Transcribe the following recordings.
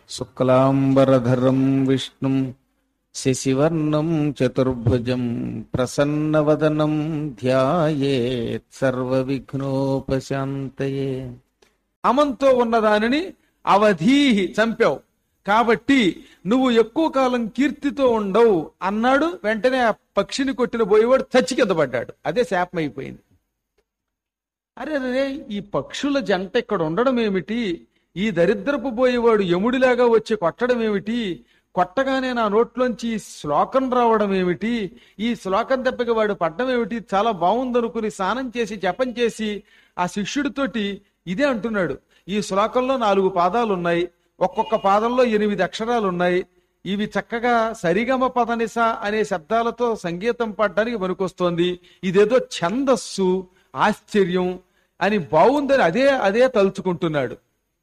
శుక్లాంబరధరం విష్ణుం శశివర్ణం చతుర్భుజం ప్రసన్నవదనం ధ్యాయేత్ సర్వవిఘ్నోపశాంతయే అమంతో ఉన్నదానిని అవధీహి చంపావు కాబట్టి నువ్వు ఎక్కువ కాలం కీర్తితో ఉండవు అన్నాడు వెంటనే ఆ పక్షిని కొట్టిన పోయేవాడు చచ్చి కింద పడ్డాడు అదే శాపం అయిపోయింది అరే రే ఈ పక్షుల జంట ఇక్కడ ఉండడం ఏమిటి ఈ దరిద్రపు పోయేవాడు యముడిలాగా వచ్చి కొట్టడం ఏమిటి కొట్టగానే నా నోట్లోంచి ఈ శ్లోకం రావడం ఏమిటి ఈ శ్లోకం దెబ్బకి వాడు పడ్డం ఏమిటి చాలా బాగుందనుకుని స్నానం చేసి జపం చేసి ఆ శిష్యుడితోటి ఇదే అంటున్నాడు ఈ శ్లోకంలో నాలుగు పాదాలు ఉన్నాయి ఒక్కొక్క పాదంలో ఎనిమిది అక్షరాలు ఉన్నాయి ఇవి చక్కగా సరిగమ పదనిస అనే శబ్దాలతో సంగీతం పాడడానికి పనికొస్తోంది ఇదేదో ఛందస్సు ఆశ్చర్యం అని బాగుందని అదే అదే తలుచుకుంటున్నాడు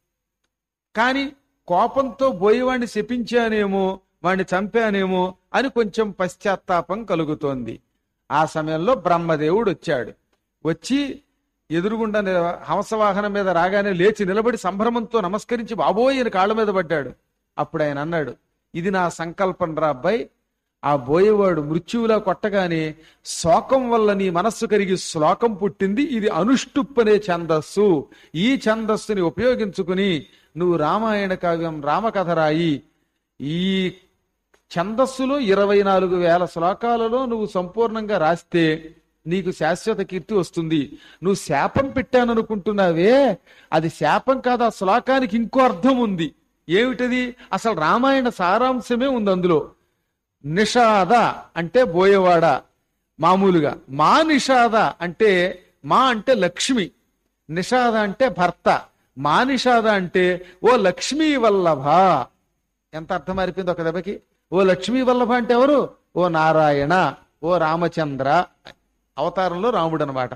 కానీ కోపంతో బోయేవాడిని శపించానేమో వాడిని చంపానేమో అని కొంచెం పశ్చాత్తాపం కలుగుతోంది ఆ సమయంలో బ్రహ్మదేవుడు వచ్చాడు వచ్చి ఎదురుగుండా నిల- హంసవాహనం మీద రాగానే లేచి నిలబడి సంభ్రమంతో నమస్కరించి బాబోయ్ అని కాళ్ళ మీద పడ్డాడు అప్పుడు ఆయన అన్నాడు ఇది నా సంకల్పం రా అబ్బాయి ఆ బోయేవాడు మృత్యువులా కొట్టగానే శోకం వల్ల నీ మనస్సు కరిగి శ్లోకం పుట్టింది ఇది అనుష్టుప్పనే ఛందస్సు ఈ ఛందస్సుని ఉపయోగించుకుని నువ్వు రామాయణ కావ్యం రామకథ రాయి ఈ ఛందస్సులో ఇరవై నాలుగు వేల శ్లోకాలలో నువ్వు సంపూర్ణంగా రాస్తే నీకు శాశ్వత కీర్తి వస్తుంది నువ్వు శాపం పెట్టాననుకుంటున్నావే అది శాపం కాదు ఆ శ్లోకానికి ఇంకో అర్థం ఉంది ఏమిటది అసలు రామాయణ సారాంశమే ఉంది అందులో నిషాద అంటే బోయవాడ మామూలుగా మా నిషాద అంటే మా అంటే లక్ష్మి నిషాద అంటే భర్త మా నిషాద అంటే ఓ లక్ష్మీ వల్లభ ఎంత అర్థం మారిపోయింది ఒక దెబ్బకి ఓ లక్ష్మీ వల్లభ అంటే ఎవరు ఓ నారాయణ ఓ రామచంద్ర అవతారంలో రాముడు అనమాట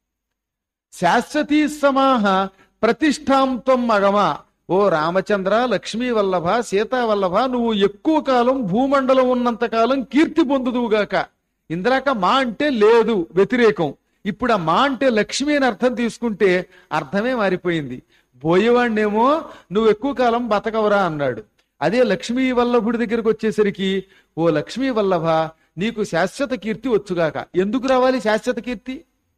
శాశ్వతీ సమాహ ప్రతిష్టాంతం మగమ ఓ రామచంద్ర లక్ష్మీ వల్లభ సీతా వల్లభ నువ్వు ఎక్కువ కాలం భూమండలం ఉన్నంత కాలం కీర్తి పొందుదువుగాక ఇంద్రాక మా అంటే లేదు వ్యతిరేకం ఇప్పుడు ఆ మా అంటే లక్ష్మి అని అర్థం తీసుకుంటే అర్థమే మారిపోయింది బోయేవాడినేమో నువ్వు ఎక్కువ కాలం బతకవరా అన్నాడు అదే లక్ష్మీ వల్లభుడి దగ్గరికి వచ్చేసరికి ఓ లక్ష్మీ వల్లభ నీకు శాశ్వత కీర్తి వచ్చుగాక ఎందుకు రావాలి శాశ్వత కీర్తి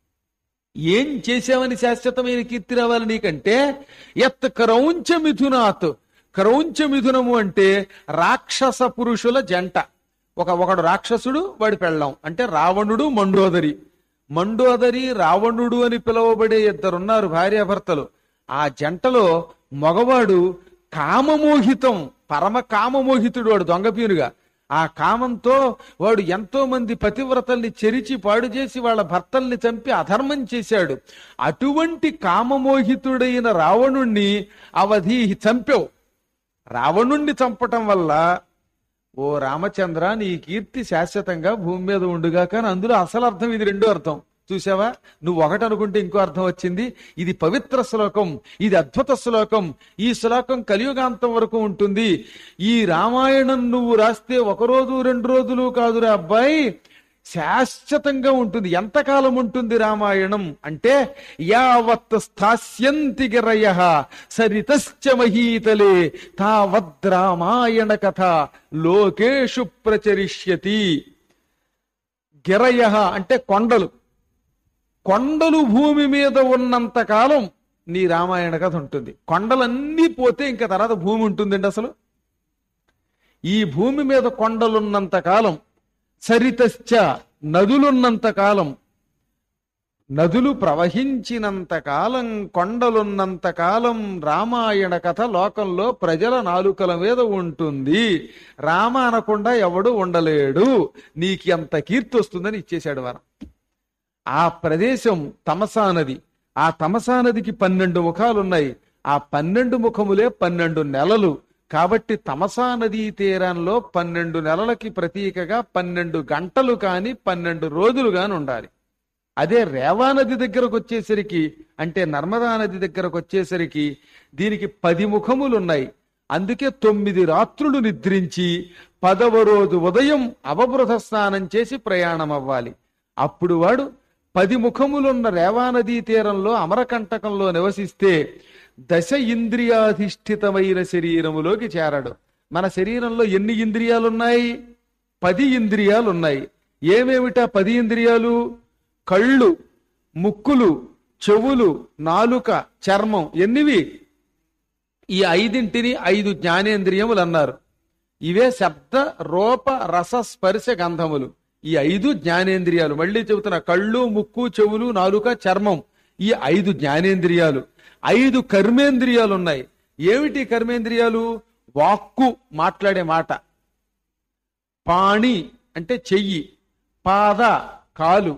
ఏం చేశావని శాశ్వతమైన కీర్తి రావాలి నీకంటే ఎత్ క్రౌంచ మిథునాత్ క్రౌంచ మిథునము అంటే రాక్షస పురుషుల జంట ఒక ఒకడు రాక్షసుడు వాడి పెళ్ళాం అంటే రావణుడు మండోదరి మండోదరి రావణుడు అని పిలువబడే ఇద్దరున్నారు భార్యాభర్తలు ఆ జంటలో మగవాడు కామమోహితం పరమ కామమోహితుడు వాడు దొంగపీనుగా ఆ కామంతో వాడు ఎంతో మంది పతివ్రతల్ని చెరిచి పాడు చేసి వాళ్ళ భర్తల్ని చంపి అధర్మం చేశాడు అటువంటి కామమోహితుడైన రావణుణ్ణి అవధి చంపావు రావణుణ్ణి చంపటం వల్ల ఓ రామచంద్ర నీ కీర్తి శాశ్వతంగా భూమి మీద ఉండుగా కానీ అందులో అసలు అర్థం ఇది రెండో అర్థం చూసావా నువ్వు ఒకటి అనుకుంటే ఇంకో అర్థం వచ్చింది ఇది పవిత్ర శ్లోకం ఇది అద్భుత శ్లోకం ఈ శ్లోకం కలియుగాంతం వరకు ఉంటుంది ఈ రామాయణం నువ్వు రాస్తే ఒక రోజు రెండు రోజులు కాదురా అబ్బాయి శాశ్వతంగా ఉంటుంది ఎంతకాలం ఉంటుంది రామాయణం అంటే యావత్ స్థాస్యంతి గిరయ సరితశ్చ మహీతలే తావద్ రామాయణ కథ లోకేషు ప్రచరిష్యతి గిరయ అంటే కొండలు కొండలు భూమి మీద ఉన్నంత కాలం నీ రామాయణ కథ ఉంటుంది కొండలన్నీ పోతే ఇంకా తర్వాత భూమి ఉంటుందండి అసలు ఈ భూమి మీద కొండలున్నంత కాలం సరితశ్చ నదులున్నంత కాలం నదులు ప్రవహించినంత కాలం కొండలున్నంత కాలం రామాయణ కథ లోకంలో ప్రజల నాలుకల మీద ఉంటుంది రామ అనకుండా ఎవడు ఉండలేడు నీకు ఎంత కీర్తి వస్తుందని ఇచ్చేశాడు వరం ఆ ప్రదేశం తమసా నది ఆ తమసా నదికి పన్నెండు ముఖాలున్నాయి ఆ పన్నెండు ముఖములే పన్నెండు నెలలు కాబట్టి తమసా నదీ తీరంలో పన్నెండు నెలలకి ప్రతీకగా పన్నెండు గంటలు కాని పన్నెండు రోజులు కాని ఉండాలి అదే రేవా నది దగ్గరకు వచ్చేసరికి అంటే నర్మదా నది దగ్గరకు వచ్చేసరికి దీనికి పది ముఖములు ఉన్నాయి అందుకే తొమ్మిది రాత్రులు నిద్రించి పదవ రోజు ఉదయం అవబృధ స్నానం చేసి ప్రయాణం అవ్వాలి అప్పుడు వాడు పది ముఖములున్న రేవానదీ తీరంలో అమరకంటకంలో నివసిస్తే దశ ఇంద్రియాధిష్ఠితమైన శరీరములోకి చేరాడు మన శరీరంలో ఎన్ని ఇంద్రియాలు ఉన్నాయి పది ఇంద్రియాలు ఉన్నాయి ఏమేమిటా పది ఇంద్రియాలు కళ్ళు ముక్కులు చెవులు నాలుక చర్మం ఎన్నివి ఈ ఐదింటిని ఐదు జ్ఞానేంద్రియములు అన్నారు ఇవే శబ్ద రూప రస స్పర్శ గంధములు ఈ ఐదు జ్ఞానేంద్రియాలు మళ్ళీ చెబుతున్న కళ్ళు ముక్కు చెవులు నాలుక చర్మం ఈ ఐదు జ్ఞానేంద్రియాలు ఐదు కర్మేంద్రియాలు ఉన్నాయి ఏమిటి కర్మేంద్రియాలు వాక్కు మాట్లాడే మాట పాణి అంటే చెయ్యి పాద కాలు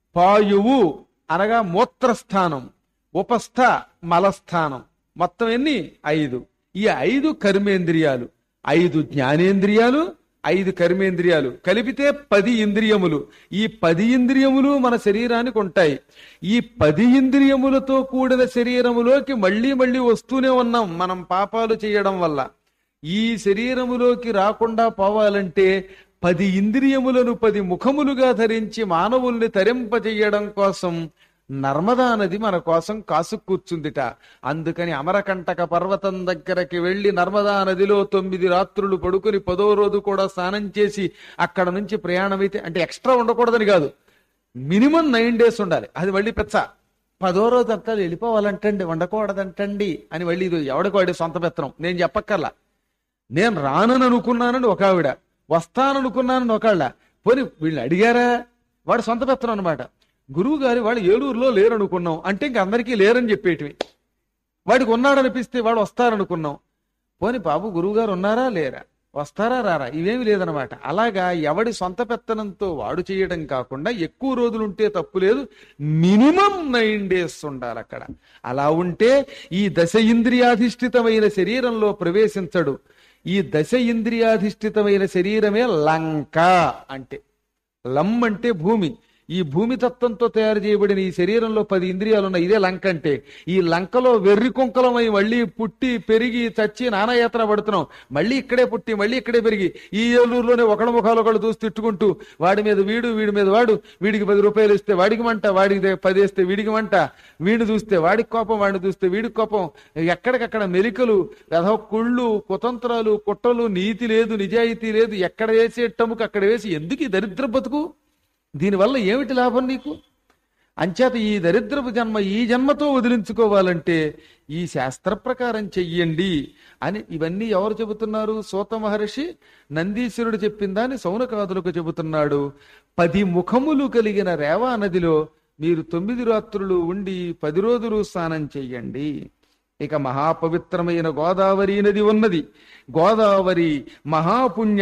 పాయువు అనగా మూత్రస్థానం ఉపస్థ మలస్థానం మొత్తం ఎన్ని ఐదు ఈ ఐదు కర్మేంద్రియాలు ఐదు జ్ఞానేంద్రియాలు ఐదు కర్మేంద్రియాలు కలిపితే పది ఇంద్రియములు ఈ పది ఇంద్రియములు మన శరీరానికి ఉంటాయి ఈ పది ఇంద్రియములతో కూడిన శరీరములోకి మళ్ళీ మళ్ళీ వస్తూనే ఉన్నాం మనం పాపాలు చేయడం వల్ల ఈ శరీరములోకి రాకుండా పోవాలంటే పది ఇంద్రియములను పది ముఖములుగా ధరించి మానవుల్ని తరింపజేయడం కోసం నర్మదా నది మన కోసం కాసు కూర్చుందిట అందుకని అమరకంటక పర్వతం దగ్గరకి వెళ్లి నర్మదా నదిలో తొమ్మిది రాత్రులు పడుకుని పదో రోజు కూడా స్నానం చేసి అక్కడ నుంచి ప్రయాణం అయితే అంటే ఎక్స్ట్రా ఉండకూడదని కాదు మినిమం నైన్ డేస్ ఉండాలి అది మళ్ళీ పెచ్చ పదో రోజు అంతా వెళ్ళిపోవాలంటండి ఉండకూడదంటండి అని మళ్ళీ ఇది ఎవడికి వాడి సొంత పెత్తనం నేను చెప్పక్కర్లా నేను రానని అనుకున్నానని ఒక ఆవిడ వస్తాననుకున్నానని ఒకళ్ళ పోనీ వీళ్ళు అడిగారా వాడు సొంత పెత్తనం అనమాట గురువు గారి వాడు ఏలూరులో లేరనుకున్నాం అంటే ఇంక అందరికీ లేరని చెప్పేటివి వాడికి ఉన్నాడనిపిస్తే వాడు వస్తారనుకున్నాం పోని బాబు గురువు గారు ఉన్నారా లేరా వస్తారా రారా ఇవేమి లేదనమాట అలాగా ఎవడి సొంత పెత్తనంతో వాడు చేయడం కాకుండా ఎక్కువ రోజులు ఉంటే తప్పు లేదు మినిమం నైన్ డేస్ ఉండాలి అక్కడ అలా ఉంటే ఈ దశ ఇంద్రియాధిష్ఠితమైన శరీరంలో ప్రవేశించడు ఈ దశ ఇంద్రియాధిష్ఠితమైన శరీరమే లంక అంటే లం అంటే భూమి ఈ భూమి తత్వంతో తయారు చేయబడిన ఈ శరీరంలో పది ఇంద్రియాలు ఉన్నాయి ఇదే లంక అంటే ఈ లంకలో వెర్రి కుంకలమై మళ్ళీ పుట్టి పెరిగి చచ్చి నానాయాత్ర పడుతున్నాం మళ్ళీ ఇక్కడే పుట్టి మళ్ళీ ఇక్కడే పెరిగి ఈ ఏలూరులోనే ఒకళ్ళ ముఖాలు ఒకళ్ళు చూసి తిట్టుకుంటూ వాడి మీద వీడు వీడి మీద వాడు వీడికి పది రూపాయలు ఇస్తే వాడికి మంట వాడికి దే- పది ఇస్తే వీడికి మంట వీడిని చూస్తే వాడికి కోపం వాడిని చూస్తే వీడికి కోపం ఎక్కడికక్కడ మెలికలు రథ కుళ్ళు కుతంత్రాలు కుట్రలు నీతి లేదు నిజాయితీ లేదు ఎక్కడ వేసేటముకు అక్కడ వేసి ఎందుకు ఈ దరిద్ర బతుకు దీనివల్ల ఏమిటి లాభం నీకు అంచేత ఈ దరిద్రపు జన్మ ఈ జన్మతో వదిలించుకోవాలంటే ఈ శాస్త్ర ప్రకారం చెయ్యండి అని ఇవన్నీ ఎవరు చెబుతున్నారు సూత మహర్షి నందీశ్వరుడు చెప్పిందాన్ని సౌనకాదులకు చెబుతున్నాడు పది ముఖములు కలిగిన రేవా నదిలో మీరు తొమ్మిది రాత్రులు ఉండి పది రోజులు స్నానం చెయ్యండి ఇక మహాపవిత్రమైన గోదావరి నది ఉన్నది గోదావరి మహాపుణ్య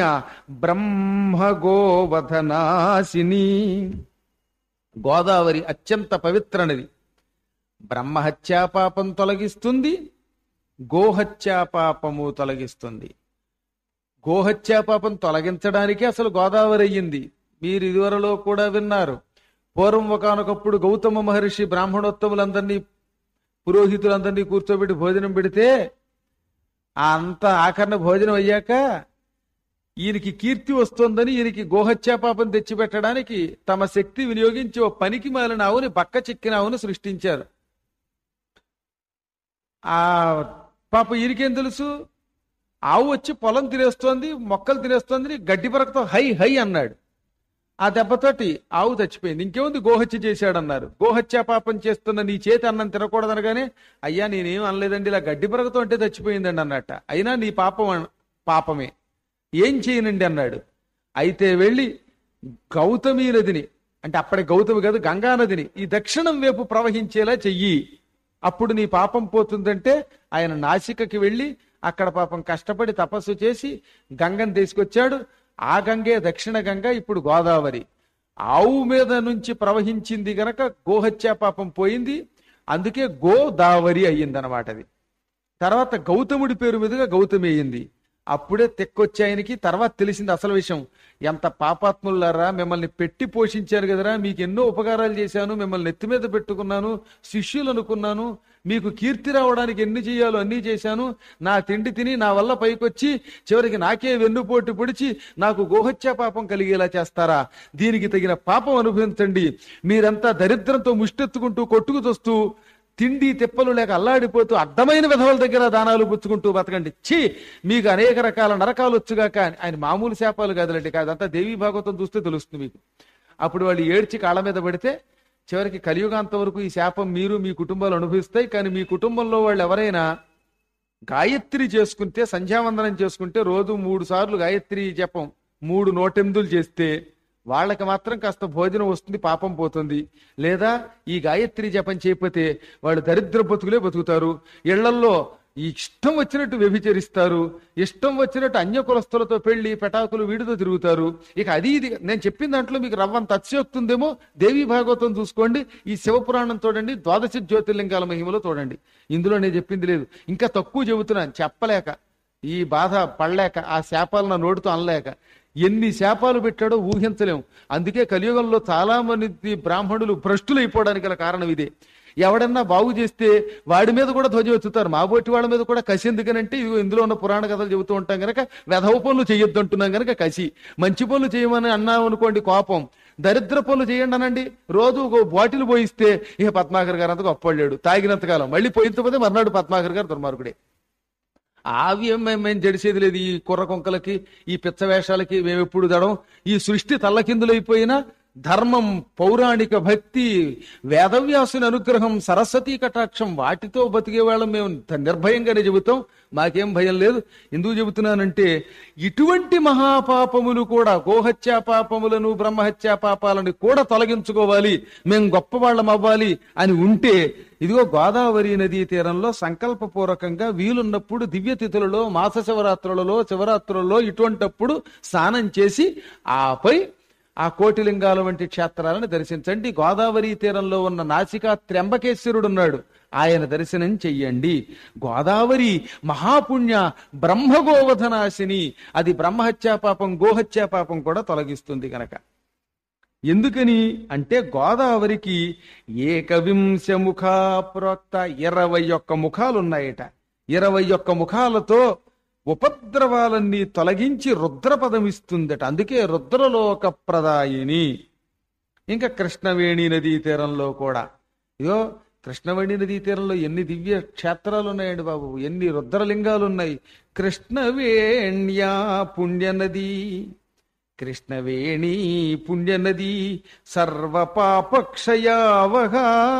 బ్రహ్మ గోవధనాశిని గోదావరి అత్యంత పవిత్ర నది బ్రహ్మహత్యా పాపం తొలగిస్తుంది గోహత్యా పాపము తొలగిస్తుంది గోహత్యా పాపం తొలగించడానికి అసలు గోదావరి అయ్యింది మీరు ఇదివరలో కూడా విన్నారు పూర్వం ఒకనొకప్పుడు గౌతమ మహర్షి బ్రాహ్మణోత్తములందరినీ పురోహితులందరినీ కూర్చోబెట్టి భోజనం పెడితే ఆ అంత ఆఖరణ భోజనం అయ్యాక ఈయనకి కీర్తి వస్తోందని ఈయనకి గోహత్యా పాపం తెచ్చిపెట్టడానికి తమ శక్తి వినియోగించి ఓ పనికి మాలిన ఆవుని బక్క చిక్కిన ఆవును సృష్టించారు ఆ పాప ఈయనకేం తెలుసు ఆవు వచ్చి పొలం తినేస్తోంది మొక్కలు తినేస్తోంది గడ్డి పరకతో హై హై అన్నాడు ఆ దెబ్బతోటి ఆవు చచ్చిపోయింది ఇంకేముంది గోహత్య చేశాడన్నారు గోహత్య పాపం చేస్తున్న నీ చేతి అన్నం తినకూడదనగానే అయ్యా నేనేం అనలేదండి ఇలా గడ్డి పరగతో అంటే చచ్చిపోయిందండి అన్నట్ట అయినా నీ పాపం అన్- పాపమే ఏం చేయనండి అన్నాడు అయితే వెళ్ళి గౌతమి నదిని అంటే అప్పటి గౌతమి కాదు గంగా నదిని ఈ దక్షిణం వైపు ప్రవహించేలా చెయ్యి అప్పుడు నీ పాపం పోతుందంటే ఆయన నాసికకి వెళ్ళి అక్కడ పాపం కష్టపడి తపస్సు చేసి గంగను తీసుకొచ్చాడు ఆ గంగే దక్షిణ గంగ ఇప్పుడు గోదావరి ఆవు మీద నుంచి ప్రవహించింది గనక గోహత్యా పాపం పోయింది అందుకే గోదావరి అయ్యిందనమాట అది తర్వాత గౌతముడి పేరు మీదుగా గౌతమి అయ్యింది అప్పుడే తెక్కొచ్చి ఆయనకి తర్వాత తెలిసింది అసలు విషయం ఎంత పాపాత్ములారా మిమ్మల్ని పెట్టి పోషించారు కదరా మీకు ఎన్నో ఉపకారాలు చేశాను మిమ్మల్ని నెత్తి మీద పెట్టుకున్నాను శిష్యులు అనుకున్నాను మీకు కీర్తి రావడానికి ఎన్ని చేయాలో అన్నీ చేశాను నా తిండి తిని నా వల్ల పైకొచ్చి చివరికి నాకే వెన్నుపోటు పొడిచి నాకు గోహత్య పాపం కలిగేలా చేస్తారా దీనికి తగిన పాపం అనుభవించండి మీరంతా దరిద్రంతో ముష్టెత్తుకుంటూ కొట్టుకు తొస్తూ తిండి తిప్పలు లేక అల్లాడిపోతూ అడ్డమైన విధవల దగ్గర దానాలు పుచ్చుకుంటూ బతకండి ఛీ మీకు అనేక రకాల నరకాలు వచ్చుగాక అని ఆయన మామూలు శాపాలు కాదులండి కాదు అంతా దేవీ భాగవతం చూస్తే తెలుస్తుంది మీకు అప్పుడు వాళ్ళు ఏడ్చి కాళ్ళ మీద పడితే చివరికి కలియుగాంత వరకు ఈ శాపం మీరు మీ కుటుంబాలు అనుభవిస్తాయి కానీ మీ కుటుంబంలో వాళ్ళు ఎవరైనా గాయత్రి చేసుకుంటే సంధ్యావందనం చేసుకుంటే రోజు మూడు సార్లు గాయత్రి జపం మూడు నూటెనిమిదిలు చేస్తే వాళ్ళకి మాత్రం కాస్త భోజనం వస్తుంది పాపం పోతుంది లేదా ఈ గాయత్రి జపం చేయకపోతే వాళ్ళు దరిద్ర బతుకులే బతుకుతారు ఇళ్లల్లో ఈ ఇష్టం వచ్చినట్టు వ్యభిచరిస్తారు ఇష్టం వచ్చినట్టు అన్య కులస్తులతో పెళ్లి పెటాకులు వీడితో తిరుగుతారు ఇక అది ఇది నేను చెప్పిన దాంట్లో మీకు రవ్వంత అతిశయోక్తి ఉందేమో దేవి భాగవతం చూసుకోండి ఈ శివపురాణం చూడండి ద్వాదశ జ్యోతిర్లింగాల మహిమలో చూడండి ఇందులో నేను చెప్పింది లేదు ఇంకా తక్కువ చెబుతున్నాను చెప్పలేక ఈ బాధ పడలేక ఆ శాపాలు నా నోటితో అనలేక ఎన్ని శాపాలు పెట్టాడో ఊహించలేం అందుకే కలియుగంలో చాలా మంది బ్రాహ్మణులు భ్రష్టులైపోవడానికి గల కారణం ఇదే ఎవడన్నా బాగు చేస్తే వాడి మీద కూడా ధ్వజం ఎత్తుతారు మా బోటి వాళ్ళ మీద కూడా కసి ఎందుకనంటే ఇదిగో ఇందులో ఉన్న పురాణ కథలు చెబుతూ ఉంటాం గనక వెధవ పనులు చేయొద్దు అంటున్నాం గనక కసి మంచి పనులు చేయమని అన్నాం అనుకోండి కోపం దరిద్ర పనులు చేయండి అనండి రోజు ఒక బాటిల్ పోయిస్తే ఇక పద్మాకర్ గారు అంత గొప్పవాళ్ళాడు తాగినంతకాలం మళ్ళీ పోయించకపోతే మర్నాడు పద్మాకర్ గారు దుర్మార్గుడే ఆవి మేము మేము జడిసేది లేదు ఈ కుర్ర కొంకలకి ఈ పిచ్చ వేషాలకి మేము ఎప్పుడు దడం ఈ సృష్టి తల్లకిందులైపోయినా ధర్మం పౌరాణిక భక్తి వేదవ్యాసుని అనుగ్రహం సరస్వతీ కటాక్షం వాటితో బతికే వాళ్ళం మేము త- నిర్భయంగానే చెబుతాం మాకేం భయం లేదు ఎందుకు చెబుతున్నానంటే ఇటువంటి మహాపాపములు కూడా గోహత్యా పాపములను బ్రహ్మహత్యా పాపాలను కూడా తొలగించుకోవాలి మేము గొప్పవాళ్ళం అవ్వాలి అని ఉంటే ఇదిగో గోదావరి నదీ తీరంలో సంకల్పపూర్వకంగా వీలున్నప్పుడు దివ్య తిథులలో మాస శివరాత్రులలో శివరాత్రులలో ఇటువంటప్పుడు స్నానం చేసి ఆపై ఆ కోటిలింగాల వంటి క్షేత్రాలను దర్శించండి గోదావరి తీరంలో ఉన్న నాసికా త్ర్యంబకేశ్వరుడు ఉన్నాడు ఆయన దర్శనం చెయ్యండి గోదావరి మహాపుణ్య బ్రహ్మగోవధనాశిని అది బ్రహ్మహత్యా పాపం గోహత్యా పాపం కూడా తొలగిస్తుంది గనక ఎందుకని అంటే గోదావరికి ఏకవింశ ముఖా ప్రోక్త ఇరవై ఒక్క ముఖాలు ఉన్నాయట ఇరవై ఒక్క ముఖాలతో ఉపద్రవాలన్నీ తొలగించి రుద్రపదం ఇస్తుందట అందుకే రుద్రలోక ప్రదాయిని ఇంకా కృష్ణవేణి నదీ తీరంలో కూడా ఇదో కృష్ణవేణి నదీ తీరంలో ఎన్ని దివ్య క్షేత్రాలు ఉన్నాయండి బాబు ఎన్ని రుద్రలింగాలు ఉన్నాయి కృష్ణవేణ్యా పుణ్యనది కృష్ణవేణి పుణ్యనది సర్వపాపక్షయావహ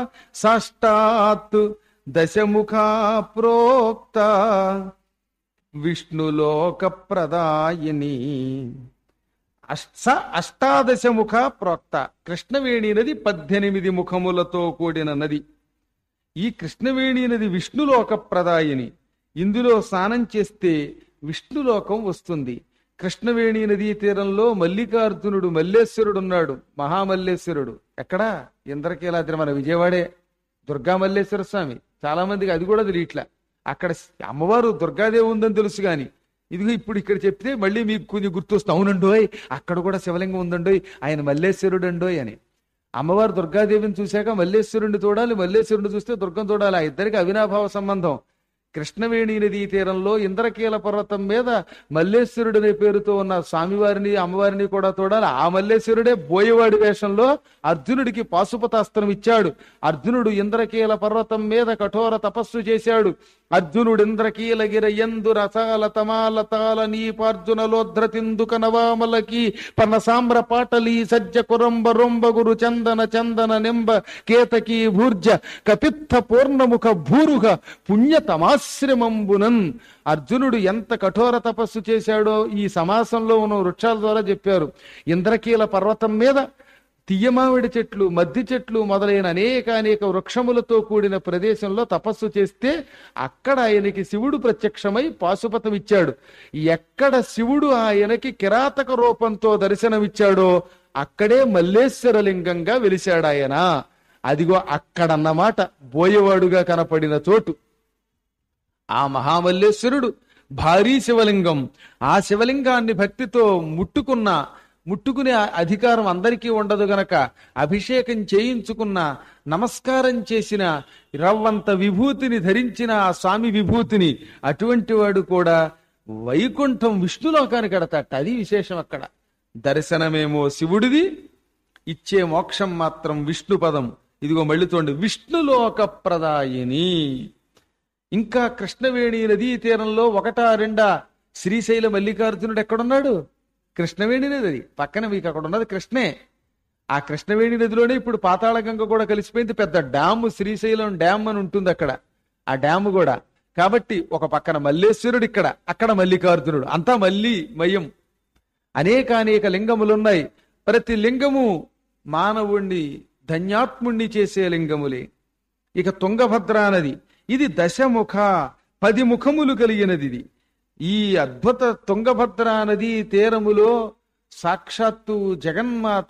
సాష్టాత్ దశముఖా ప్రోక్త విష్ణులోక ప్రదాయిని అష్ట అష్టాదశ ముఖ ప్రోక్త కృష్ణవేణి నది పద్దెనిమిది ముఖములతో కూడిన నది ఈ కృష్ణవేణి నది విష్ణులోక ప్రదాయిని ఇందులో స్నానం చేస్తే విష్ణులోకం వస్తుంది కృష్ణవేణి నదీ తీరంలో మల్లికార్జునుడు మల్లేశ్వరుడు ఉన్నాడు మహామల్లేశ్వరుడు ఎక్కడా ఇంద్రకీలాద్రి మన విజయవాడే దుర్గా మల్లేశ్వర స్వామి చాలా మందికి అది కూడా తెలియట్లా అక్కడ అమ్మవారు దుర్గాదేవి ఉందని తెలుసు గాని ఇదిగో ఇప్పుడు ఇక్కడ చెప్తే మళ్ళీ మీకు కొంచెం గుర్తొస్తుంది అవునండోయ్ అక్కడ కూడా శివలింగం ఉందండోయ్ ఆయన మల్లేశ్వరుడు అండోయ్ అని అమ్మవారు దుర్గాదేవిని చూశాక మల్లేశ్వరుడిని చూడాలి మల్లేశ్వరుడిని చూస్తే దుర్గం చూడాలి ఆ ఇద్దరికి అవినాభావ సంబంధం కృష్ణవేణి నదీ తీరంలో ఇంద్రకీల పర్వతం మీద మల్లేశ్వరుడు అనే పేరుతో ఉన్న స్వామివారిని అమ్మవారిని కూడా చూడాలి ఆ మల్లేశ్వరుడే బోయవాడి వేషంలో అర్జునుడికి పాశుపతాస్త్రం ఇచ్చాడు అర్జునుడు ఇంద్రకీల పర్వతం మీద కఠోర తపస్సు చేశాడు అర్జునుడు ఇంద్రకీలగిర ఎందు రసాల తమాల తాల నీపార్జునలోధ్రతిందుక నవామలకి పన్న సామ్ర పాటలి సజ్జ కురంబ రొంబ గురు చందన చందన నింబ కేతకి భూర్జ కపిత్త పూర్ణముఖ భూరుగ పుణ్య తమాశ్రమంబునన్ అర్జునుడు ఎంత కఠోర తపస్సు చేశాడో ఈ సమాసంలో ఉన్న వృక్షాల ద్వారా చెప్పారు ఇంద్రకీల పర్వతం మీద తియ్యమామిడి చెట్లు మద్ది చెట్లు మొదలైన అనేక అనేక వృక్షములతో కూడిన ప్రదేశంలో తపస్సు చేస్తే అక్కడ ఆయనకి శివుడు ప్రత్యక్షమై పాశుపతం ఇచ్చాడు ఎక్కడ శివుడు ఆయనకి కిరాతక రూపంతో దర్శనమిచ్చాడో అక్కడే మల్లేశ్వర లింగంగా వెలిశాడు ఆయన అదిగో అక్కడన్నమాట బోయవాడుగా కనపడిన చోటు ఆ మహామల్లేశ్వరుడు భారీ శివలింగం ఆ శివలింగాన్ని భక్తితో ముట్టుకున్న ముట్టుకునే అధికారం అందరికీ ఉండదు గనక అభిషేకం చేయించుకున్న నమస్కారం చేసిన రవ్వంత విభూతిని ధరించిన ఆ స్వామి విభూతిని అటువంటి వాడు కూడా వైకుంఠం విష్ణులోకానికి కడతాట అది విశేషం అక్కడ దర్శనమేమో శివుడిది ఇచ్చే మోక్షం మాత్రం విష్ణు పదం ఇదిగో మళ్ళీ చూడండి విష్ణులోక ప్రదాయిని ఇంకా కృష్ణవేణి నదీ తీరంలో ఒకటా రెండా శ్రీశైల మల్లికార్జునుడు ఎక్కడున్నాడు కృష్ణవేణి నది అది పక్కన మీకు అక్కడ ఉన్నది కృష్ణే ఆ కృష్ణవేణి నదిలోనే ఇప్పుడు పాతాళగంగ కూడా కలిసిపోయింది పెద్ద డ్యామ్ శ్రీశైలం డ్యామ్ అని ఉంటుంది అక్కడ ఆ డ్యామ్ కూడా కాబట్టి ఒక పక్కన మల్లేశ్వరుడు ఇక్కడ అక్కడ మల్లికార్జునుడు అంతా మల్లి మయం అనేక అనేక లింగములున్నాయి ప్రతి లింగము మానవుణ్ణి ధన్యాత్ముణ్ణి చేసే లింగములే ఇక తుంగభద్రా నది ఇది దశముఖ పది ముఖములు కలిగినది ఇది ఈ అద్భుత తుంగభద్రా నది తీరములో సాక్షాత్తు జగన్మాత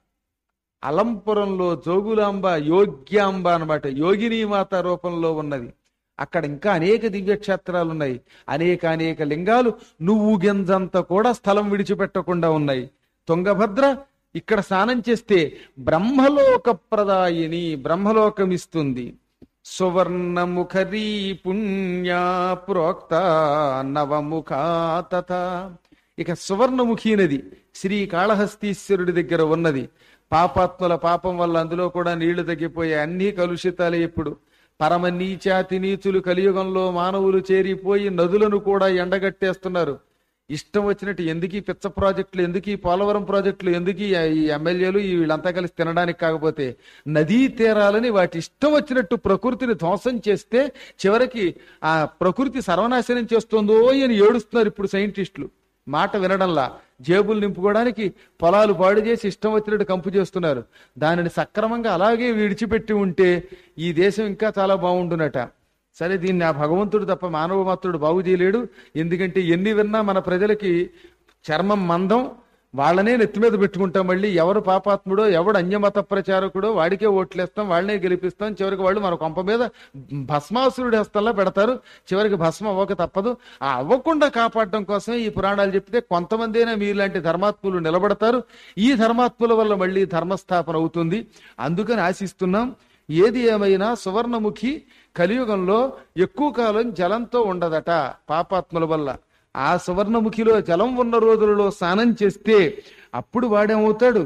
అలంపురంలో జోగులాంబ యోగ్యాంబ అన్నమాట యోగిని మాత రూపంలో ఉన్నది అక్కడ ఇంకా అనేక దివ్యక్షేత్రాలు ఉన్నాయి అనేక అనేక లింగాలు నువ్వు గింజంత కూడా స్థలం విడిచిపెట్టకుండా ఉన్నాయి తుంగభద్ర ఇక్కడ స్నానం చేస్తే బ్రహ్మలోక ప్రదాయిని బ్రహ్మలోకం ఇస్తుంది సువర్ణముఖరీ పుణ్యా ప్రోక్త నవముఖా తథ ఇక సువర్ణముఖి నది శ్రీ కాళహస్తీశ్వరుడి దగ్గర ఉన్నది పాపాత్మల పాపం వల్ల అందులో కూడా నీళ్లు తగ్గిపోయి అన్ని కలుషితాలే ఇప్పుడు పరమ నీచాతి నీచులు కలియుగంలో మానవులు చేరిపోయి నదులను కూడా ఎండగట్టేస్తున్నారు ఇష్టం వచ్చినట్టు ఎందుకు ఈ పిచ్చ ప్రాజెక్టులు ఎందుకు ఈ పోలవరం ప్రాజెక్టులు ఎందుకు ఈ ఈ ఎమ్మెల్యేలు ఈ వీళ్ళంతా కలిసి తినడానికి కాకపోతే నదీ తీరాలని వాటి ఇష్టం వచ్చినట్టు ప్రకృతిని ధ్వంసం చేస్తే చివరికి ఆ ప్రకృతి సర్వనాశనం చేస్తుందో అని ఏడుస్తున్నారు ఇప్పుడు సైంటిస్టులు మాట వినడంలా జేబులు నింపుకోవడానికి పొలాలు పాడు చేసి ఇష్టం వచ్చినట్టు కంపు చేస్తున్నారు దానిని సక్రమంగా అలాగే విడిచిపెట్టి ఉంటే ఈ దేశం ఇంకా చాలా బాగుండునట సరే దీన్ని ఆ భగవంతుడు తప్ప మానవ మాత్రుడు బాగు చేయలేడు ఎందుకంటే ఎన్ని విన్నా మన ప్రజలకి చర్మం మందం వాళ్ళనే నెత్తి మీద పెట్టుకుంటాం మళ్ళీ ఎవరు పాపాత్ముడో ఎవడు అన్యమత ప్రచారకుడో వాడికే ఓట్లేస్తాం వాళ్ళనే గెలిపిస్తాం చివరికి వాళ్ళు మన కొంప మీద భస్మాసురుడి హస్తంలో పెడతారు చివరికి భస్మం అవ్వక తప్పదు ఆ అవ్వకుండా కాపాడడం కోసమే ఈ పురాణాలు చెప్తే కొంతమంది అయినా మీలాంటి ధర్మాత్ములు నిలబడతారు ఈ ధర్మాత్ముల వల్ల మళ్ళీ ధర్మస్థాపన అవుతుంది అందుకని ఆశిస్తున్నాం ఏది ఏమైనా సువర్ణముఖి కలియుగంలో ఎక్కువ కాలం జలంతో ఉండదట పాపాత్ముల వల్ల ఆ సువర్ణముఖిలో జలం ఉన్న రోజులలో స్నానం చేస్తే అప్పుడు వాడేమవుతాడు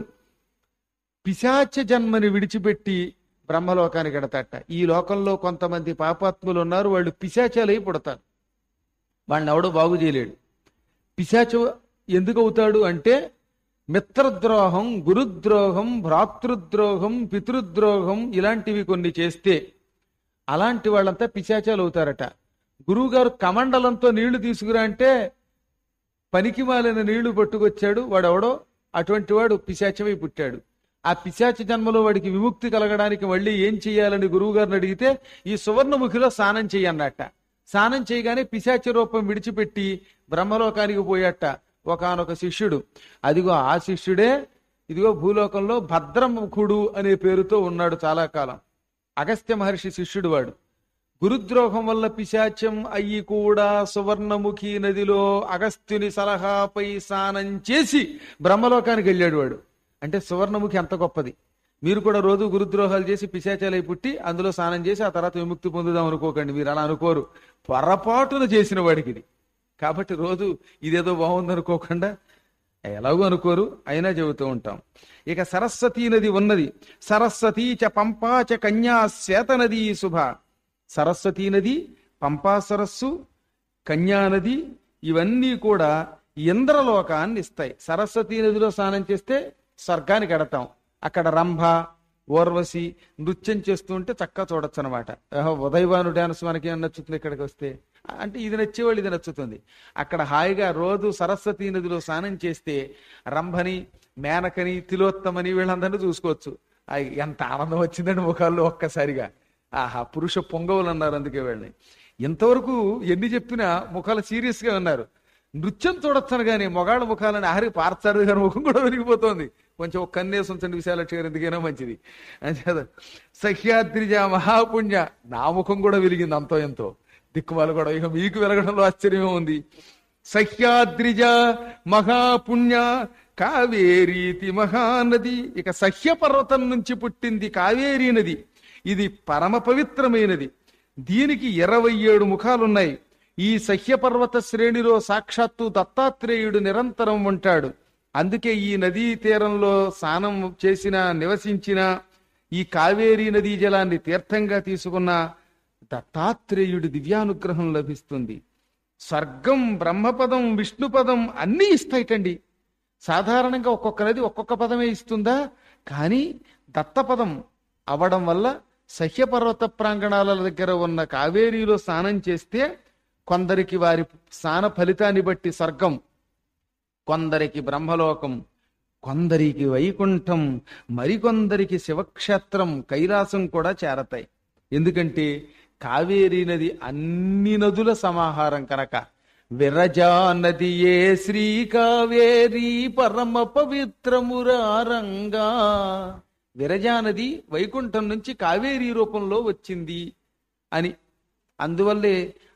పిశాచ జన్మని విడిచిపెట్టి బ్రహ్మలోకానికి ఎడతాట ఈ లోకంలో కొంతమంది పాపాత్ములు ఉన్నారు వాళ్ళు పిశాచాలై పుడతారు వాళ్ళని ఎవడో బాగు చేయలేడు పిశాచ ఎందుకు అవుతాడు అంటే మిత్రద్రోహం గురుద్రోహం భ్రాతృద్రోహం పితృద్రోహం ఇలాంటివి కొన్ని చేస్తే అలాంటి వాళ్ళంతా పిశాచాలు అవుతారట గురువుగారు కమండలంతో నీళ్లు తీసుకురా అంటే పనికి మాలిన నీళ్లు పట్టుకొచ్చాడు వాడెవడో అటువంటి వాడు పిశాచమై పుట్టాడు ఆ పిశాచ జన్మలో వాడికి విముక్తి కలగడానికి మళ్ళీ ఏం చెయ్యాలని గురువు గారిని అడిగితే ఈ సువర్ణముఖిలో స్నానం చెయ్యన్నట్ట స్నానం చేయగానే పిశాచ రూపం విడిచిపెట్టి బ్రహ్మలోకానికి పోయట ఒకనొక శిష్యుడు అదిగో ఆ శిష్యుడే ఇదిగో భూలోకంలో భద్రముఖుడు అనే పేరుతో ఉన్నాడు చాలా కాలం అగస్త్య మహర్షి శిష్యుడు వాడు గురుద్రోహం వల్ల పిశాచ్యం అయ్యి కూడా సువర్ణముఖి నదిలో అగస్త్యుని సలహాపై స్నానం చేసి బ్రహ్మలోకానికి వెళ్ళాడు వాడు అంటే సువర్ణముఖి ఎంత గొప్పది మీరు కూడా రోజు గురుద్రోహాలు చేసి పిశాచాలై పుట్టి అందులో స్నానం చేసి ఆ తర్వాత విముక్తి పొందుదాం అనుకోకండి మీరు అలా అనుకోరు పొరపాటున చేసిన వాడికి ఇది కాబట్టి రోజు ఇదేదో బాగుంది అనుకోకుండా ఎలాగో అనుకోరు అయినా చెబుతూ ఉంటాం ఇక సరస్వతీ నది ఉన్నది సరస్వతీ చ పంపా చ కన్యా శ్వేత నది శుభ సరస్వతీ నది పంపా సరస్సు కన్యా నది ఇవన్నీ కూడా ఇంద్రలోకాన్ని ఇస్తాయి సరస్వతీ నదిలో స్నానం చేస్తే స్వర్గానికి ఎడతాం అక్కడ రంభ ఓర్వశి నృత్యం చేస్తూ ఉంటే చక్కగా చూడొచ్చు అనమాట ఉదయవాను డాన్స్ మనకి ఏం నచ్చుతుంది ఇక్కడికి వస్తే అంటే ఇది నచ్చేవాళ్ళు ఇది నచ్చుతుంది అక్కడ హాయిగా రోజు సరస్వతీ నదిలో స్నానం చేస్తే రంభని మేనకని తిలోత్తమని వీళ్ళందరినీ చూసుకోవచ్చు ఆ, ఎంత ఆనందం వచ్చిందండి ముఖాల్లో ఒక్కసారిగా ఆహా పురుష పొంగవులు అన్నారు అందుకే వీళ్ళని ఇంతవరకు ఎన్ని చెప్పినా ముఖాలు సీరియస్ గా ఉన్నారు నృత్యం చూడొచ్చను కానీ మొగాళ్ళ ముఖాలని ఆహరి పార్చారు గారి ముఖం కూడా వెలిగిపోతోంది కొంచెం ఒక కన్నేసి ఉంచండి విశాలక్షి గారు ఎందుకైనా మంచిది అంచేత సహ్యాద్రిజ మహాపుణ్య నా ముఖం కూడా వెలిగింది అంతో ఎంతో దిక్కుమాలు కూడా ఇక మీకు వెలగడంలో ఆశ్చర్యమే ఉంది సహ్యాద్రిజ మహాపుణ్య కావేరీతి మహానది ఇక సహ్య పర్వతం నుంచి పుట్టింది కావేరీ నది ఇది పరమ పవిత్రమైనది దీనికి ఇరవై ఏడు ముఖాలున్నాయి ఈ సహ్యపర్వత శ్రేణిలో సాక్షాత్తు దత్తాత్రేయుడు నిరంతరం ఉంటాడు అందుకే ఈ నదీ తీరంలో స్నానం చేసిన నివసించిన ఈ కావేరీ నదీ జలాన్ని తీర్థంగా తీసుకున్న దత్తాత్రేయుడి దివ్యానుగ్రహం లభిస్తుంది స్వర్గం బ్రహ్మపదం విష్ణుపదం అన్నీ ఇస్తాయిటండి సాధారణంగా ఒక్కొక్క నది ఒక్కొక్క పదమే ఇస్తుందా కానీ దత్తపదం అవడం వల్ల సహ్యపర్వత ప్రాంగణాల దగ్గర ఉన్న కావేరీలో స్నానం చేస్తే కొందరికి వారి స్నాన ఫలితాన్ని బట్టి స్వర్గం కొందరికి బ్రహ్మలోకం కొందరికి వైకుంఠం మరికొందరికి శివక్షేత్రం కైలాసం కూడా చేరతాయి ఎందుకంటే కావేరీ నది అన్ని నదుల సమాహారం కనుక విరజా నదియే శ్రీ కావేరీ పరమ పవిత్రమురారంగా విరజా నది వైకుంఠం నుంచి కావేరీ రూపంలో వచ్చింది అని అందువల్లే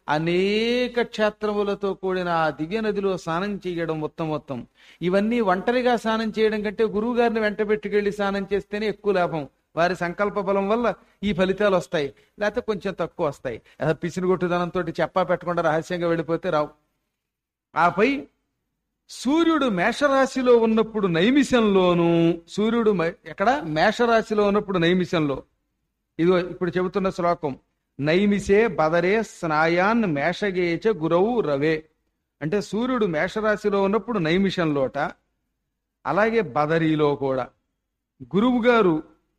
అనేక క్షేత్రములతో కూడిన ఆ దివ్య నదిలో స్నానం చేయడం మొత్తం మొత్తం ఇవన్నీ ఒంటరిగా స్నానం చేయడం కంటే గురువు గారిని వెంట పెట్టుకెళ్లి స్నానం చేస్తేనే ఎక్కువ లాభం వారి సంకల్ప బలం వల్ల ఈ ఫలితాలు వస్తాయి లేకపోతే కొంచెం తక్కువ వస్తాయి పిసినిగొట్టుదనంతో చెప్పా పెట్టకుండా రహస్యంగా వెళ్ళిపోతే రావు ఆపై సూర్యుడు మేషరాశిలో ఉన్నప్పుడు నైమిషంలోను సూర్యుడు మ- ఎక్కడ మేషరాశిలో ఉన్నప్పుడు నైమిషంలో ఇదిగో ఇప్పుడు చెబుతున్న శ్లోకం నైమిషే బదరే స్నాయాన్ మేషగేచ గురవు రవే అంటే సూర్యుడు మేషరాశిలో ఉన్నప్పుడు నైమిషంలోట అలాగే బదరీలో కూడా గురువు గారు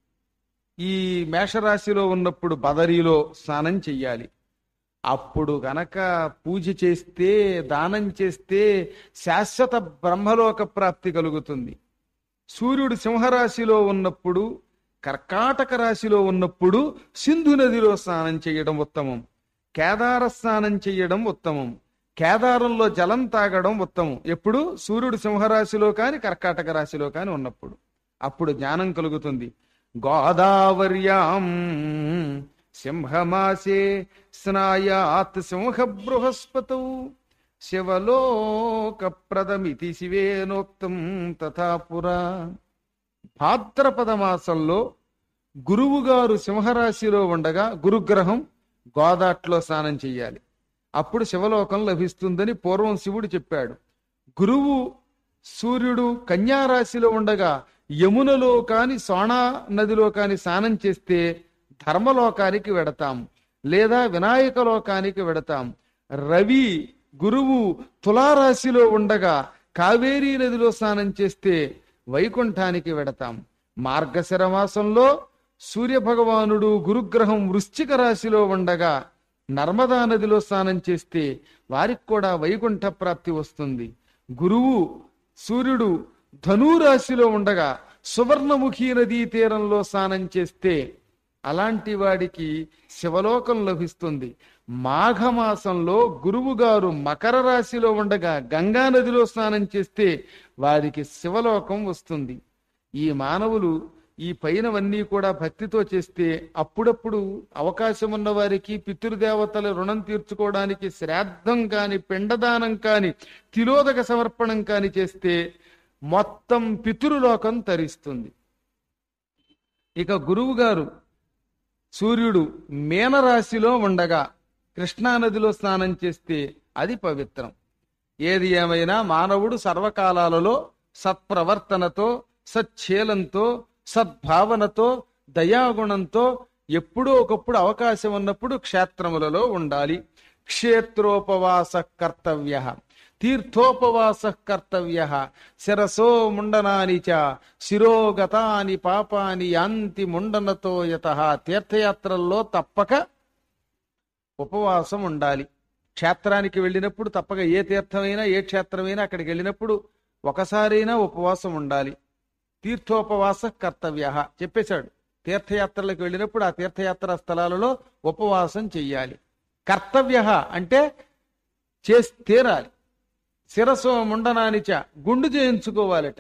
ఈ మేషరాశిలో ఉన్నప్పుడు బదరీలో స్నానం చెయ్యాలి అప్పుడు గనక పూజ చేస్తే దానం చేస్తే శాశ్వత బ్రహ్మలోక ప్రాప్తి కలుగుతుంది సూర్యుడు సింహరాశిలో ఉన్నప్పుడు కర్కాటక రాశిలో ఉన్నప్పుడు సింధు నదిలో స్నానం చేయడం ఉత్తమం కేదార స్నానం చేయడం ఉత్తమం కేదారంలో జలం తాగడం ఉత్తమం ఎప్పుడు సూర్యుడు సింహరాశిలో కాని కర్కాటక రాశిలో కాని ఉన్నప్పుడు అప్పుడు జ్ఞానం కలుగుతుంది గోదావర్యాం సింహమాసే స్నాయాత్ సింహ బృహస్పతౌ శివలోకప్రదమితి శివేనోక్తం తథా పురా భాద్రపద మాసంలో గురువుగారు సింహరాశిలో ఉండగా గురుగ్రహం గోదాట్లో స్నానం చెయ్యాలి అప్పుడు శివలోకం లభిస్తుందని పూర్వం శివుడు చెప్పాడు గురువు సూర్యుడు కన్యారాశిలో ఉండగా యమునలో కాని సోనా నదిలో కాని స్నానం చేస్తే ధర్మలోకానికి వెడతాం లేదా వినాయక లోకానికి వెడతాం రవి గురువు తులారాశిలో ఉండగా కావేరీ నదిలో స్నానం చేస్తే వైకుంఠానికి వెడతాం మార్గశిర మాసంలో సూర్య భగవానుడు గురుగ్రహం వృశ్చిక రాశిలో ఉండగా నర్మదా నదిలో స్నానం చేస్తే వారికి కూడా వైకుంఠ ప్రాప్తి వస్తుంది గురువు సూర్యుడు ధనురాశిలో ఉండగా సువర్ణముఖి నదీ తీరంలో స్నానం చేస్తే అలాంటి వాడికి శివలోకం లభిస్తుంది మాఘమాసంలో గురువు గారు మకర రాశిలో ఉండగా గంగా నదిలో స్నానం చేస్తే వారికి శివలోకం వస్తుంది ఈ మానవులు ఈ పైనవన్నీ కూడా భక్తితో చేస్తే అప్పుడప్పుడు అవకాశం ఉన్న వారికి పితృదేవతల రుణం తీర్చుకోవడానికి శ్రాద్ధం కాని పిండదానం కాని తిలోదక సమర్పణం కాని చేస్తే మొత్తం పితృలోకం తరిస్తుంది ఇక గురువు గారు సూర్యుడు మీనరాశిలో ఉండగా కృష్ణానదిలో స్నానం చేస్తే అది పవిత్రం ఏది ఏమైనా మానవుడు సర్వకాలాలలో సత్ప్రవర్తనతో సచ్ఛేలంతో సద్భావనతో దయాగుణంతో ఎప్పుడో ఒకప్పుడు అవకాశం ఉన్నప్పుడు క్షేత్రములలో ఉండాలి క్షేత్రోపవాస కర్తవ్య తీర్థోపవాస కర్తవ్య శిరసో ముండనాని చ శిరోగతాని పాపాని యాంతి ముండనతో యత తీర్థయాత్రల్లో తప్పక ఉపవాసం ఉండాలి క్షేత్రానికి వెళ్ళినప్పుడు తప్పక ఏ తీర్థమైనా ఏ క్షేత్రమైనా అక్కడికి వెళ్ళినప్పుడు ఒకసారైనా ఉపవాసం ఉండాలి తీర్థోపవాస కర్తవ్య చెప్పేశాడు తీర్థయాత్రలకు వెళ్ళినప్పుడు ఆ తీర్థయాత్ర స్థలాలలో ఉపవాసం చెయ్యాలి కర్తవ్య అంటే చేసి తీరాలి శిరస్సు ముండనానిచ గుండు చేయించుకోవాలట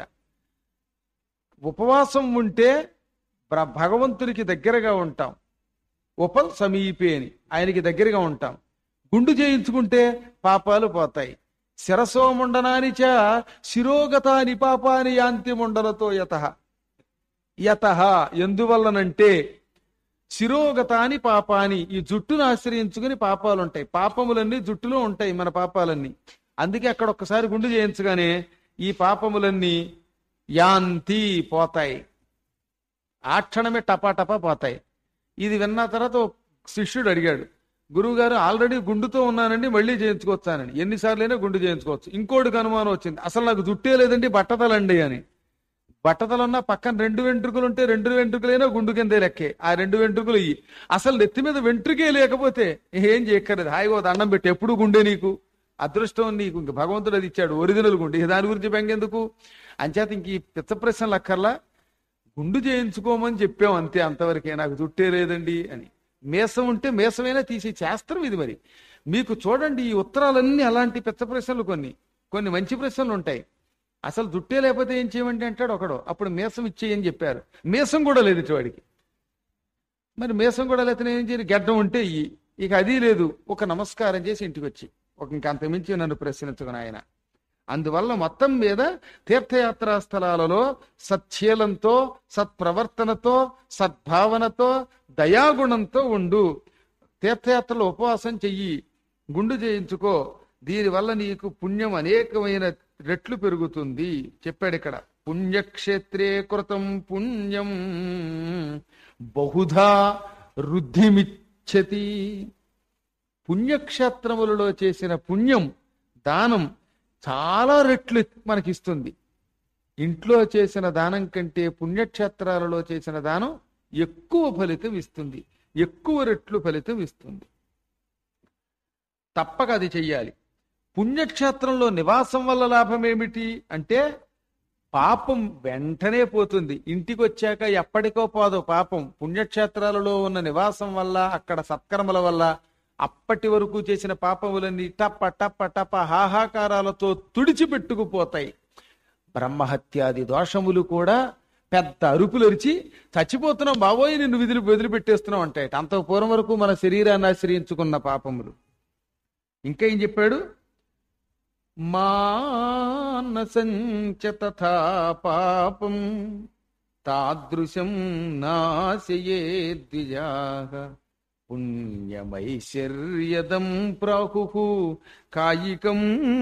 ఉపవాసం ఉంటే బ్ర- భగవంతునికి దగ్గరగా ఉంటాం ఉప సమీపేని ఆయనకి దగ్గరగా ఉంటాం గుండు చేయించుకుంటే పాపాలు పోతాయి శిరసో ముండనానిచ శిరోగతాని పాపాని యాంతి ముండలతో యత యత ఎందువల్లనంటే శిరోగతాని పాపాని ఈ జుట్టును ఆశ్రయించుకుని పాపాలు ఉంటాయి పాపములన్నీ జుట్టులో ఉంటాయి మన పాపాలన్నీ అందుకే అక్కడ ఒక్కసారి గుండు చేయించగానే ఈ పాపములన్నీ యాంతి పోతాయి ఆ క్షణమే టపా టపా పోతాయి ఇది విన్న తర్వాత ఓ శిష్యుడు అడిగాడు గురువుగారు ఆల్రెడీ గుండుతో ఉన్నానండి మళ్ళీ చేయించుకోవచ్చానని ఎన్నిసార్లైనా గుండు చేయించుకోవచ్చు ఇంకోటికి అనుమానం వచ్చింది అసలు నాకు జుట్టే లేదండి బట్టతలండి అని బట్టతలున్నా పక్కన రెండు వెంట్రుకలు ఉంటే రెండు వెంట్రుకలైనా గుండు కిందే లెక్కే ఆ రెండు వెంట్రుకలు ఇయ్యి అసలు నెత్తి మీద వెంట్రుకే లేకపోతే ఏం చేయక్కర్లేదు హాయిగా ఓ దండం పెట్టి ఎప్పుడు గుండె నీకు అదృష్టం నీకు ఇంక భగవంతుడు అది ఇచ్చాడు ఒరిజినల్ గుండె ఇక దాని గురించి బెంగెందుకు అంచేత ఇంక ఈ పిచ్చ ప్రశ్నలు అక్కర్లా గుండు చేయించుకోమని చెప్పాం అంతే అంతవరకే నాకు జుట్టే లేదండి అని మేసం ఉంటే మేసమైనా తీసి శాస్త్రం ఇది మరి మీకు చూడండి ఈ ఉత్తరాలన్నీ అలాంటి పిచ్చ ప్రశ్నలు కొన్ని కొన్ని మంచి ప్రశ్నలు ఉంటాయి అసలు జుట్టే లేకపోతే ఏం చేయమంటే అంటాడు ఒకడు అప్పుడు మేసం ఇచ్చేయని చెప్పారు మేసం కూడా లేదు ఇటువాడికి మరి మేసం కూడా లేకపోతే ఏం చేయాలి గడ్డం ఉంటే ఇయ్యి ఇక అది లేదు ఒక నమస్కారం చేసి ఇంటికి వచ్చి ఒక ఇంకంత మించి నన్ను ప్రశ్నించుకుని ఆయన అందువల్ల మొత్తం మీద తీర్థయాత్రా స్థలాలలో సత్శీలంతో సత్ప్రవర్తనతో సద్భావనతో దయాగుణంతో ఉండు తీర్థయాత్రలో ఉపవాసం చెయ్యి గుండు చేయించుకో దీనివల్ల నీకు పుణ్యం అనేకమైన రెట్లు పెరుగుతుంది చెప్పాడు ఇక్కడ పుణ్యక్షేత్రే కృతం పుణ్యం బహుధా వృద్ధిమిచ్చతి పుణ్యక్షేత్రములలో చేసిన పుణ్యం దానం చాలా రెట్లు మనకిస్తుంది ఇంట్లో చేసిన దానం కంటే పుణ్యక్షేత్రాలలో చేసిన దానం ఎక్కువ ఫలితం ఇస్తుంది ఎక్కువ రెట్లు ఫలితం ఇస్తుంది తప్పక అది చెయ్యాలి పుణ్యక్షేత్రంలో నివాసం వల్ల లాభం ఏమిటి అంటే పాపం వెంటనే పోతుంది ఇంటికి వచ్చాక ఎప్పటికో పోదు పాపం పుణ్యక్షేత్రాలలో ఉన్న నివాసం వల్ల అక్కడ సత్కర్మల వల్ల అప్పటి వరకు చేసిన పాపములన్నీ టప్ప టప్ప టప్ప హాహాకారాలతో తుడిచిపెట్టుకుపోతాయి బ్రహ్మహత్యాది దోషములు కూడా పెద్ద అరుపులరిచి చచ్చిపోతున్నాం బాబోయ్ నిన్ను విధులు వదిలిపెట్టేస్తున్నాం అంటే అంత పూర్వం వరకు మన శరీరాన్ని ఆశ్రయించుకున్న పాపములు ఇంకా ఏం చెప్పాడు మానసంచ తథా పాపం తాదృశం నాశయే ద్విజాః పుణ్యమైశ్వర్యదం ప్రాహు కాయికం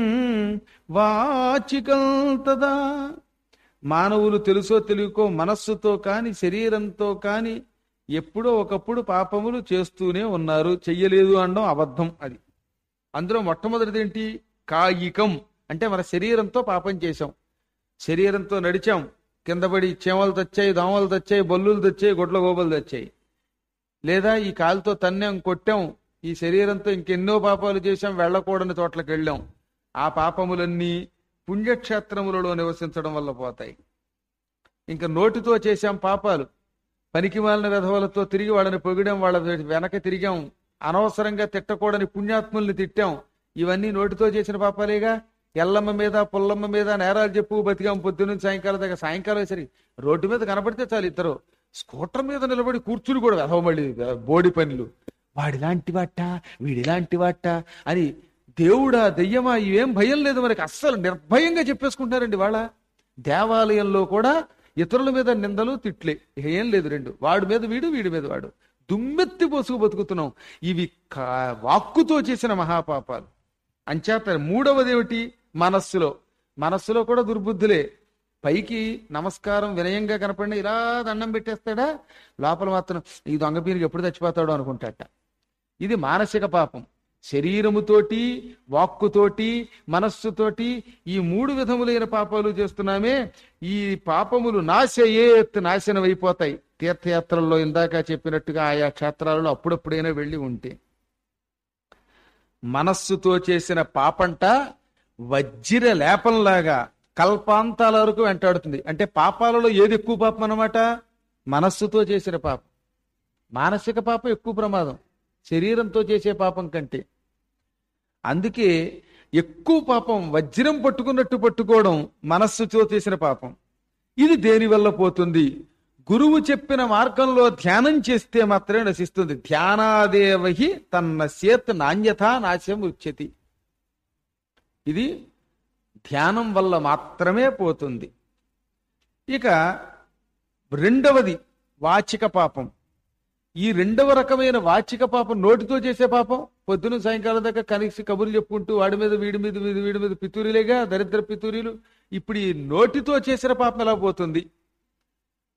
వాచికం తదా మానవులు తెలుసో తెలియకో మనస్సుతో కాని శరీరంతో కాని ఎప్పుడో ఒకప్పుడు పాపములు చేస్తూనే ఉన్నారు చెయ్యలేదు అనడం అబద్ధం అది అందులో మొట్టమొదటిది ఏంటి కాయికం అంటే మన శరీరంతో పాపం చేశాం శరీరంతో నడిచాం కింద పడి చీమలు తెచ్చాయి దోమలు తెచ్చాయి బల్లులు తెచ్చాయి గొడ్ల గోబలు తెచ్చాయి లేదా ఈ కాలుతో తన్నాం కొట్టాం ఈ శరీరంతో ఇంకెన్నో పాపాలు చేశాం వెళ్ళకూడని చోట్లకి వెళ్ళాం ఆ పాపములన్నీ పుణ్యక్షేత్రములలో నివసించడం వల్ల పోతాయి ఇంకా నోటితో చేశాం పాపాలు పనికి మాలిన విధవలతో తిరిగి వాళ్ళని పొగిడాం వాళ్ళ వెనక తిరిగాం అనవసరంగా తిట్టకూడని పుణ్యాత్ముల్ని తిట్టాం ఇవన్నీ నోటితో చేసిన పాపాలేగా ఎల్లమ్మ మీద పుల్లమ్మ మీద నేరాలు చెప్పు బతికాం పొద్దున్న సాయంకాలం దాకా సాయంకాలం వేసరికి రోడ్డు మీద కనపడితే చాలు ఇద్దరు స్కూటర్ మీద నిలబడి కూర్చుని కూడా వెధవ మళ్ళీ బోడి పనులు వాడిలాంటి వాట వీడిలాంటి వాట అని దేవుడా దెయ్యమా ఇవేం భయం లేదు మనకి అస్సలు నిర్భయంగా చెప్పేసుకుంటారండి వాళ్ళ దేవాలయంలో కూడా ఇతరుల మీద నిందలు తిట్లే ఇక ఏం లేదు రెండు వాడి మీద వీడు వీడి మీద వాడు దుమ్మెత్తి పోసుకు బతుకుతున్నాం ఇవి కా- వాక్కుతో చేసిన మహాపాపాలు అంచేత మూడవది ఏమిటి మనస్సులో మనస్సులో కూడా దుర్బుద్ధులే పైకి నమస్కారం వినయంగా కనపడిన ఇలా దండం పెట్టేస్తాడా లోపల మాత్రం ఈ దొంగ పీరికి ఎప్పుడు చచ్చిపోతాడో అనుకుంటాట ఇది మానసిక పాపం శరీరముతోటి వాక్కుతోటి మనస్సుతోటి ఈ మూడు విధములైన పాపాలు చేస్తున్నామే ఈ పాపములు నాశయేత్ నాశనం అయిపోతాయి తీర్థయాత్రల్లో ఇందాక చెప్పినట్టుగా ఆయా క్షేత్రాలలో అప్పుడప్పుడైనా వెళ్ళి ఉంటే మనస్సుతో చేసిన పాపంట వజ్ర లేపంలాగా కల్పాంతాల వరకు వెంటాడుతుంది అంటే పాపాలలో ఏది ఎక్కువ పాపం అన్నమాట మనస్సుతో చేసిన పాపం మానసిక పాపం ఎక్కువ ప్రమాదం శరీరంతో చేసే పాపం కంటే అందుకే ఎక్కువ పాపం వజ్రం పట్టుకున్నట్టు పట్టుకోవడం మనస్సుతో చేసిన పాపం ఇది దేని వల్ల పోతుంది గురువు చెప్పిన మార్గంలో ధ్యానం చేస్తే మాత్రమే నశిస్తుంది ధ్యానాదేవహి తన్న సేత్ నాణ్యత నాశం ఉచ్యతి ఇది ధ్యానం వల్ల మాత్రమే పోతుంది ఇక రెండవది వాచిక పాపం ఈ రెండవ రకమైన వాచిక పాపం నోటితో చేసే పాపం పొద్దున సాయంకాలం దాకా కనీసి కబుర్లు చెప్పుకుంటూ వాడి మీద వీడి మీద వీడి వీడి మీద పితూరిలేగా దరిద్ర పితూరీలు ఇప్పుడు ఈ నోటితో చేసిన పాపం ఎలా పోతుంది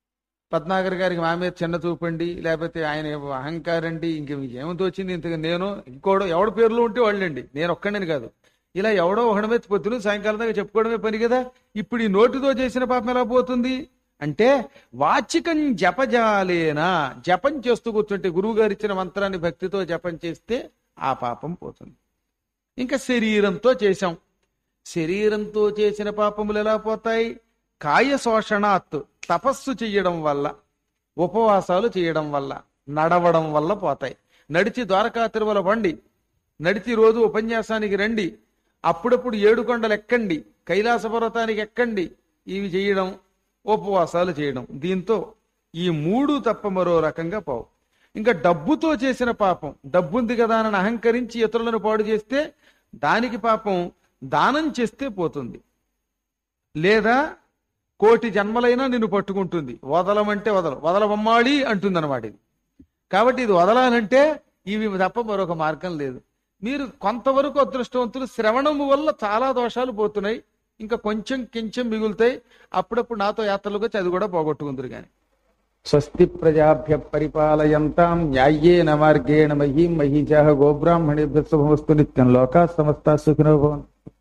పద్మాగర్ గారికి మా మీద చిన్న చూపండి లేకపోతే ఆయన అహంకారండి ఇంక ఏమో తోచింది ఇంతగా నేను ఇంకోడో ఎవడ పేర్లు ఉంటే వాళ్ళండి నేను ఒక్కడని కాదు ఇలా ఎవడో ఒకడి మీద పొద్దున సాయంకాలం దాకా చెప్పుకోవడమే పని కదా ఇప్పుడు ఈ నోటితో చేసిన పాపం ఎలా పోతుంది అంటే వాచికం జపజాలేనా జపం చేస్తూ కూర్చుంటే గురువు గారు ఇచ్చిన మంత్రాన్ని భక్తితో జపం చేస్తే ఆ పాపం పోతుంది ఇంకా శరీరంతో చేశాం శరీరంతో చేసిన పాపములు ఎలా పోతాయి కాయ శోషణాత్ తపస్సు చెయ్యడం వల్ల ఉపవాసాలు చేయడం వల్ల నడవడం వల్ల పోతాయి నడిచి ద్వారకా తిరుమల బండి నడిచి రోజు ఉపన్యాసానికి రండి అప్పుడప్పుడు ఏడు కొండలు ఎక్కండి కైలాస పర్వతానికి ఎక్కండి ఇవి చేయడం ఉపవాసాలు చేయడం దీంతో ఈ మూడు తప్ప మరో రకంగా పోవు ఇంకా డబ్బుతో చేసిన పాపం డబ్బుంది కదా అని అహంకరించి ఇతరులను పాడు చేస్తే దానికి పాపం దానం చేస్తే పోతుంది లేదా కోటి జన్మలైనా నిన్ను పట్టుకుంటుంది వదలమంటే వదల వదలబొమ్మాడి అంటుంది అనమాట ఇది కాబట్టి ఇది వదలాలంటే ఇవి తప్ప మరొక మార్గం లేదు మీరు కొంతవరకు అదృష్టవంతులు శ్రవణము వల్ల చాలా దోషాలు పోతున్నాయి ఇంకా కొంచెం కొంచెం మిగులుతాయి అప్పుడప్పుడు నాతో యాత్రలకు వచ్చి అది కూడా పోగొట్టుకుందరు కానీ స్వస్తి ప్రజాభ్య పరిపాలయంతాం న్యాయేన మార్గేణ మహీం మహీజాహ గోబ్రాహ్మణేభ్య శుభమస్తు నిత్యం లోకా సమస్త సుఖినో భవంతు